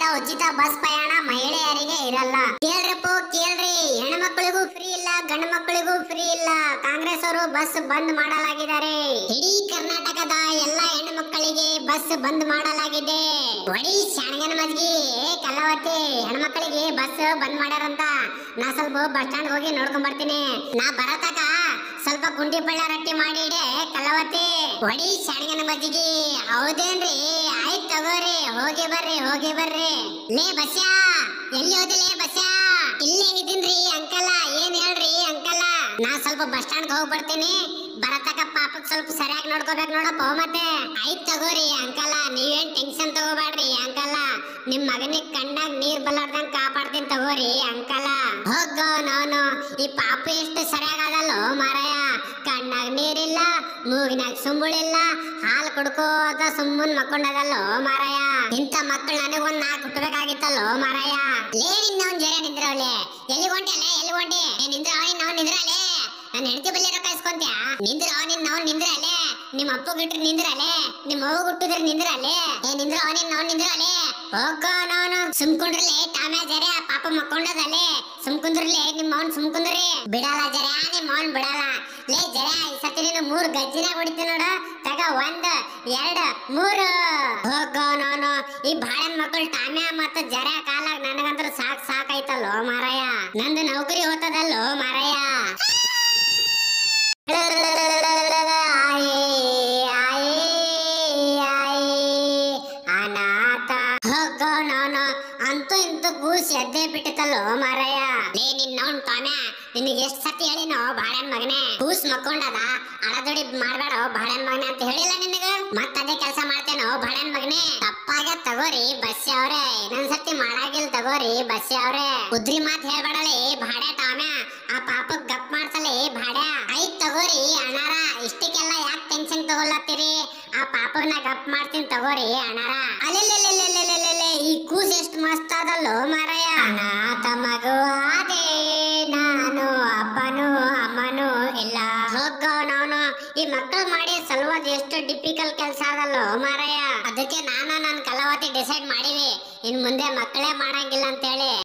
ಉಚಿತ ಬಸ್ ಪ್ರಯಾಣ ಮಹಿಳೆಯರಿಗೆ ಇರಲ್ಲ ಕೇಳ್ರಪ್ಪ ಕೇಳ್ರಿ ಹೆಣ್ಮಕ್ಳಿಗೂ ಫ್ರೀ ಇಲ್ಲ ಗಂಡು ಮಕ್ಕಳಿಗೂ ಫ್ರೀ ಇಲ್ಲ ಕಾಂಗ್ರೆಸ್ ಅವರು ಬಸ್ ಬಂದ್ ಮಾಡಲಾಗಿದ್ದಾರೆ ಇಡೀ ಕರ್ನಾಟಕದ ಎಲ್ಲ ಹೆಣ್ಣು ಮಕ್ಕಳಿಗೆ ಬಸ್ ಬಂದ್ ಮಾಡಲಾಗಿದೆ ಒಡಿ ಶಾಣಗನ ಮಜ್ಗಿ ಕಲಾವತಿ ಹೆಣ್ಮಕ್ಳಿಗೆ ಬಸ್ ಬಂದ್ ಮಾಡ್ಯಾರಂತ ನಾ ಸ್ವಲ್ಪ ಬಸ್ ಸ್ಟ್ಯಾಂಡ್ ಹೋಗಿ ನೋಡ್ಕೊಂಡ್ ಬರ್ತೀನಿ ನಾ ಬರತಕ ಸ್ವಲ್ಪ ಕುಂಟಿ ಪಳ್ಳ ರೊಟ್ಟಿ ಮಾಡಿ ಇಡೆ ಕಲಾವತಿ ಒಡಿ ಶಾಣಗನ ಮಜ್ಜಿಗೆ ಹೌದೇನ್ರಿ ಆಯ್ತ್ ತಗೋರಿ ಹೋಗಿ ಬರ್ರಿ ಹೋಗಿ ಬರ್ರಿ ಲೇ ಬಸ್ಯಾ ಎಲ್ಲಿ ಹೋದಿಲೇ ಬಸ್ಯಾ ಇಲ್ಲೇ ಇದೀನ್ರಿ ಅಂಕಲ ಏನ್ ಹೇಳ್ರಿ ಅಂಕಲ ನಾ ಸ್ವಲ್ಪ ಬಸ್ ಸ್ಟ್ಯಾಂಡ್ ಹೋಗಿ ಬರ್ತೀನಿ ಬರತಕ ಪಾಪಕ್ ಸ್ವಲ್ಪ ಸರಿಯಾಗಿ ನೋಡ್ಕೋಬೇಕು ನೋಡಪ್ಪ ಮತ್ತೆ ಆಯ್ತ್ ತಗೋರಿ ಅಂಕಲ ನೀವೇನ್ ಟೆನ್ಷನ್ ತಗೋಬೇಡ್ರಿ ಅಂಕಲ ನಿಮ್ ಮಗನಿಗೆ ಕಣ್ಣಾಗ ನೀರ್ ಬಲ್ಲಾರ್ದಂಗ್ ಕಾಪಾಡ್ತೀನಿ ತಗೋರಿ ಅಂಕಲ ಹೋಗೋ ನಾನು ಈ ಪಾಪು ಎಷ್ಟು ಸರಿಯಾಗದಲ್ಲೋ ಮಾರಾಯ ಕಣ್ಣಾಗ ನೀರಿಲ್ಲ ಮೂಗಿನಾಗ ಸುಂಬುಳಿಲ್ಲ ಹಾಲು ಕುಡ್ಕೋತ ಸುಮ್ಮನ್ ಮಕ್ಕೊಂಡದಲ್ಲೋ ಮಾರಾಯ ಇಂಥ ಮಕ್ಕಳು ನನಗೊಂದ್ ನಾಲ್ಕು ಹುಟ್ಟಬೇಕಾಗಿತ್ತಲ್ಲೋ ಮಾರಾಯ ಲೇ ನಿನ್ನವನ್ ಜರ ನಿಂದ್ರವಲೆ ಎಲ್ಲಿ ಹೊಂಟಲೆ ಎಲ್ಲಿ ಹೊಂಟಿ ಏ ನಿಂದ್ರ ನಿನ್ನವನ್ ನಿಂದ್ರಲೆ ನನ್ನ ಹೆಂಡತಿ ಬಲ್ಲಿ ರೊಕ್ಕ ಇಸ್ಕೊಂತ್ಯಾ ನಿಂದ್ರ ನಿನ್ನವನ್ ನಿಂದ್ರಲೆ ನಿಮ್ಮ ಅಪ್ಪ ಬಿಟ್ರೆ ನಿಂದ್ರಲೆ ನಿಮ್ಮ ಅವ್ವ ಹುಟ್ಟಿದ್ರೆ ನಿಂದ್ರಲೆ ಏ ನಿಂದ್ರ ನಿನ್ನವನ್ ನಿಂದ್ರಲೆ ಹೋಗೋ ನಾನು ಸುಮ್ಕೊಂಡ್ರಲೆ ಟಾಮ್ಯಾ ಜರ ಪಾಪ ಮಕ್ಕೊಂಡದಲೆ ಸುಮ್ಕುಂದ್ರಲೆ ನಿಮ್ಮ ಅವ್ನ್ ಸುಮ್ಕುಂದ್ರಿ ಬಿಡಲ್ಲ ಜರ ನಿಮ್ಮ ಅವ್ನ್ ಬಿಡಲ್ಲ ಲೇ ಜರ ಈ ಸತಿ ನೀನು ಮೂರ್ ಗಜ್ಜಿನ ಹೊಡಿತೀನಿ ನೋಡು ತಗ ಒಂದ್ ಎರಡ್ ಮೂರು ಹೋಗೋ ನಾನು ಈ ಬಾಳನ್ ಮಕ್ಕಳು ಟಾಮ್ಯಾ ಮತ್ತ ಜರ ಕಾಲಾಗ ನನಗಂತ್ರ ಸಾಕ್ ಸಾಕಾಯ್ತಲ್ಲೋ ಮಾರಾಯ ನಂದು ನೌಕರಿ ಹೋತದಲ್ಲೋ ಮಾರಾಯ ಆಯೇ ಆಯೇ ಆಯೇ ಅನಾಥ ಹೋಗೋ ನಾನು ಅಂತೂ ಇಂತೂ ಕೂಸ್ ಎದ್ದೆ ಬಿಟ್ಟಿತಲ್ಲೋ ಮಾರಾಯ ಲೇ ನಿನ್ನವನ್ ಟಾಮ್ಯಾ ನಿನಗೆ ಎಷ್ಟ್ ಸತಿ ಹೇಳಿನೋ ಬಾಳನ್ ಮಗನೇ ಕೂಸ್ ಮಕ್ಕೊಂಡದ ಅಳದೊಡಿ ಮಾಡ್ಬೇಡ ಬಾಳನ್ ಮಗನೇ ಅಂತ ಹೇಳಿಲ್ಲ ನಿನಗ ಮತ್ತ ಅದೇ ಕೆಲಸ ಮಾಡ್ತೇನೋ ಬಾಳನ್ ಮಗನೇ ತಪ್ಪಾಗ ತಗೋರಿ ಬಸ್ಸಿ ಅವ್ರೆ ಇನ್ನೊಂದ್ಸತಿ ಮಾಡಾಗಿಲ್ ತಗೋರಿ ಬಸ್ಸಿ ಅವ್ರೆ ಉದ್ರಿ ಮಾತ್ ಹೇಳ್ಬೇಡಲಿ ಭಾಡ್ಯ ಟಾಮ್ಯಾ ಆ ಪಾಪಕ್ ಗಪ್ ಮಾಡ್ಸಲಿ ಭಾಡ್ಯ ಆಯ್ತ್ ತಗೋರಿ ಅಣ್ಣಾರ ಇಷ್ಟಕ್ಕೆಲ್ಲ ಯಾಕೆ ಟೆನ್ಷನ್ ತಗೊಳತ್ತೀರಿ ಆ ಪಾಪಗ್ನ ಗಪ್ ಮಾಡ್ತೀನಿ ತಗೋರಿ ಅಣ್ಣಾರ ಅಲ್ಲೆಲ್ಲೆಲ್ಲೆಲ್ಲೆಲ್ಲೆಲ್ಲೆ ಈ ಕೂಸ್ ಎಷ್ಟು ಮಸ್ತ್ ಅದಲ್ಲೋ ಮಾರಾಯ ಅನಾಥ ಮಗುವಾದೆ ನಾನು ಅಪ್ಪನು ಅಮ್ಮನು ಇಲ್ಲ ಹೋಗೋ ನಾನು ಈ ಮಕ್ಕಳು ಮಾಡಿ ಸಲುವಾಗಿ ಎಷ್ಟು ಡಿಫಿಕಲ್ಟ್ ಕೆಲಸ ಅದಲ್ಲೋ ಮಾರಾಯ ಅದಕ್ಕೆ ನಾನು ನನ್ನ ಕಲಾವತಿ ಡಿಸೈಡ್ ಮಾಡಿವಿ ಇನ್ ಮುಂದೆ ಮಕ್ಕಳೇ ಮಾಡಂಗಿಲ್ಲ ಅಂತೇಳಿ